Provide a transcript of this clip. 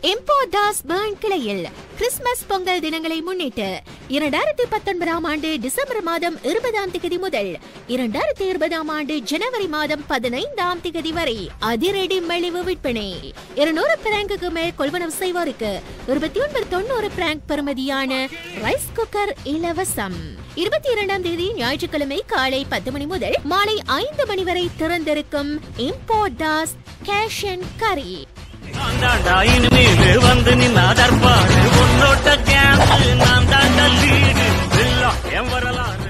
இம்போ தாஸ் பேர்ன் கிளையில் கிறிஸ்துமஸ் பொங்கல் தினங்களை முன்னிட்டு இரண்டாயிரத்தி பத்தொன்பதாம் ஆண்டு டிசம்பர் மாதம் இருபதாம் திகதி முதல் இரண்டாயிரத்தி இருபதாம் ஆண்டு ஜனவரி மாதம் பதினைந்தாம் திகதி வரை அதிரடி மலிவு விற்பனை இருநூறு பிராங்குக்கு மேல் கொள்வனவு செய்வோருக்கு இருபத்தி ஒன்பது தொண்ணூறு பிராங்க் பெறுமதியான ரைஸ் குக்கர் இலவசம் இருபத்தி இரண்டாம் தேதி ஞாயிற்றுக்கிழமை காலை பத்து மணி முதல் மாலை ஐந்து மணி வரை திறந்திருக்கும் இம்போ தாஸ் கேஷ் அண்ட் கரி நான் தாண்டா இனிமேல் வந்து நின்னா தற்பாடு உன்னோட்ட கேங்கு நான் தாண்டா லீடு எல்லாம் என் வரலாறு